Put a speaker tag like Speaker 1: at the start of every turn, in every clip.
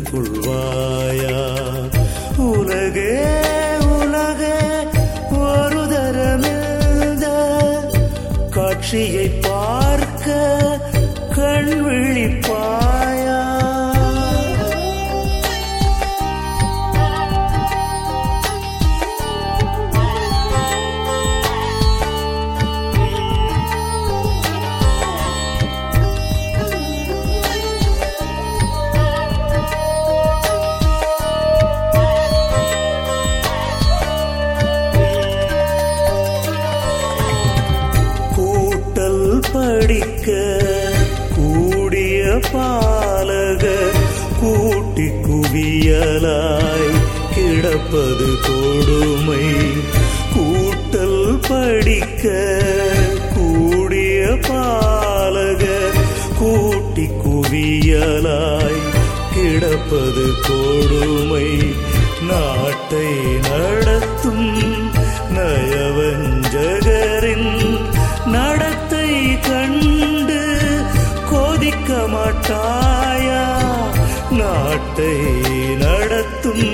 Speaker 1: கொள்வாயா உலகே உலகே ஒரு தரமில்த காட்சியை பார்க்க கண் விழிப்பாயா கூட்டல் படிக்க கூடிய பாலகர் கூட்டி குவியலாய் கிடப்பது கொடுமை கூட்டல் படிக்க கூடிய பாலகர் கூட்டி குவியலாய் கிடப்பது கொடுமை நாட்டை நடத்தும் நயவஞ்சகரின் நடத்தை கண்டு கோதிக்க மாட்டாயா நாட்டை நடத்தும்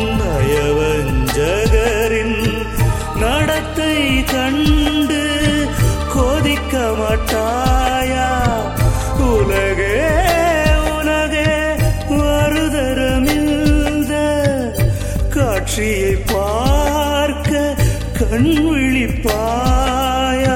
Speaker 1: நயவஞ்சகரின் நடத்தை கண்டு கோதிக்க மாட்டாயா உலகே உலகே வருதரமில்த காட்சியை பார்க்க கண் விழிப்பாயா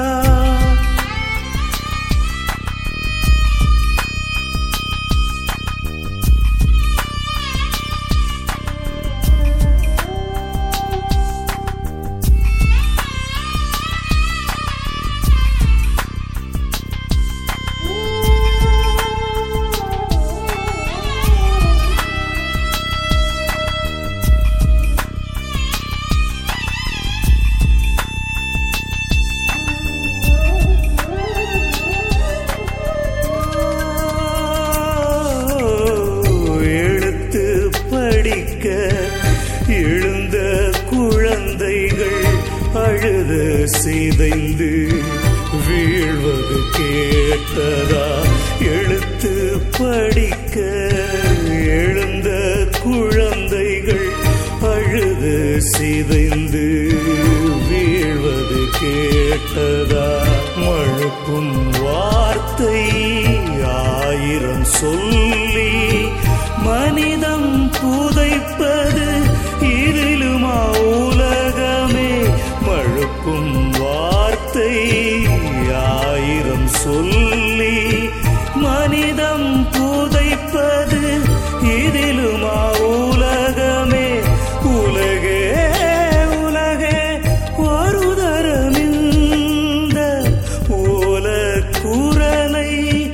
Speaker 1: எழுத்து படிக்க எழுந்த குழந்தைகள் அழுது சிதைந்து வீழ்வது கேட்டதா எழுத்து படிக்க எழுந்த குழந்தைகள் அழுது சிதைந்து வீழ்வது கேட்டதா மழுப்பும் வார்த்தை ஆயிரம் சொல்லி மனிதம் புதைப்பது இதிலுமா உலகமே மழுப்பும் வார்த்தை ஆயிரம் சொல்லி மனிதம் புதைப்பது இதிலுமா உலகமே உலகே உலகே ஒரு தரமிந்த ஓல குரலை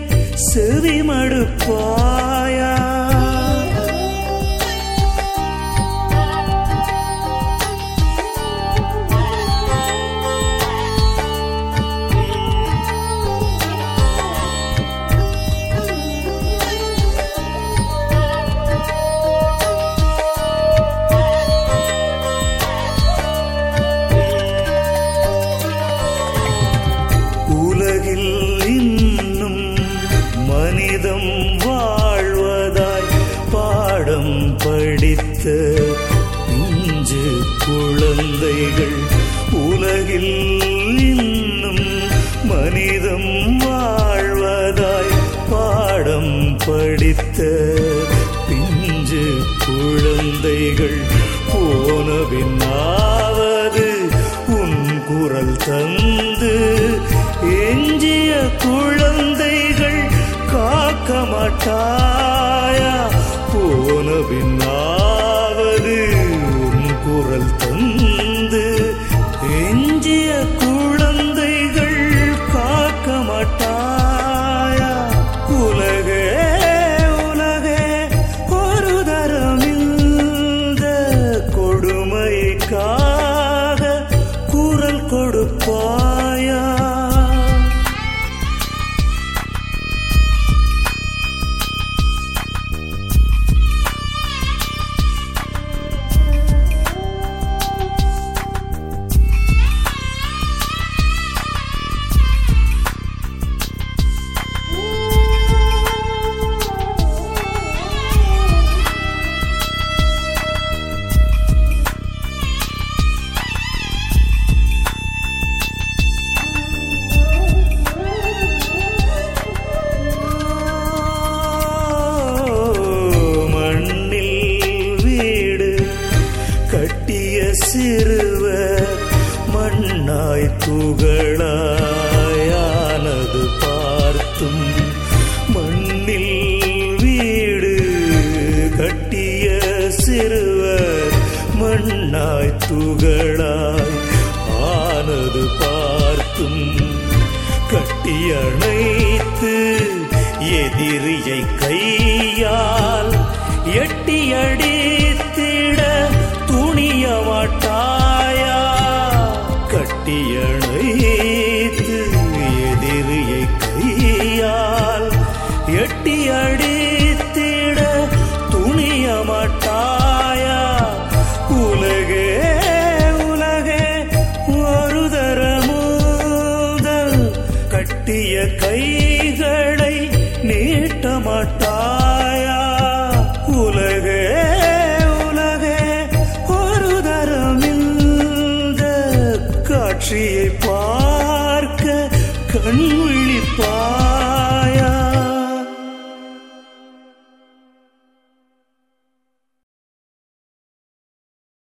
Speaker 1: செவிமடுப்பாயா உலகில் இன்னும் மனிதம் வாழ்வதாய் பாடம் படித்த பிஞ்சு குழந்தைகள் உலகில் இன்னும் மனிதம் வாழ்வதாய் பாடம் படித்த பிஞ்சு குழந்தைகள் போன பின்னாவது உன் குரல் தந்து எஞ்சிய குழந்தைகள் காக்க மாட்டாயா போன பின்னாவது உன் குரல் தந்து எஞ்சிய குழந்தைகள் காக்க மாட்டாயா உலகே உலகே ஒரு தரமில்த கொடுமைக்காக குரல் கொடுப்பாயா துகளாயானது பார்த்தும் மண்ணில் வீடு கட்டிய சிறுவர் மண்ணாய் துகளாய் ஆனது பார்த்தும் கட்டியணைத்து எதிரியை கையால் எட்டியடித்திட துணிய மாட்டாயா கட்டியணைத்து எதிரியை கையால் எட்டியடித்திட துணிய மாட்டாயா உலகே உலகே ஒரு தரமுதல் கட்டிய கைகளை நீட்ட மாட்டாயா உலகே உலகே ஒரு தரம் இந்த காட்சியை பார்க்க கண் விழிப்பா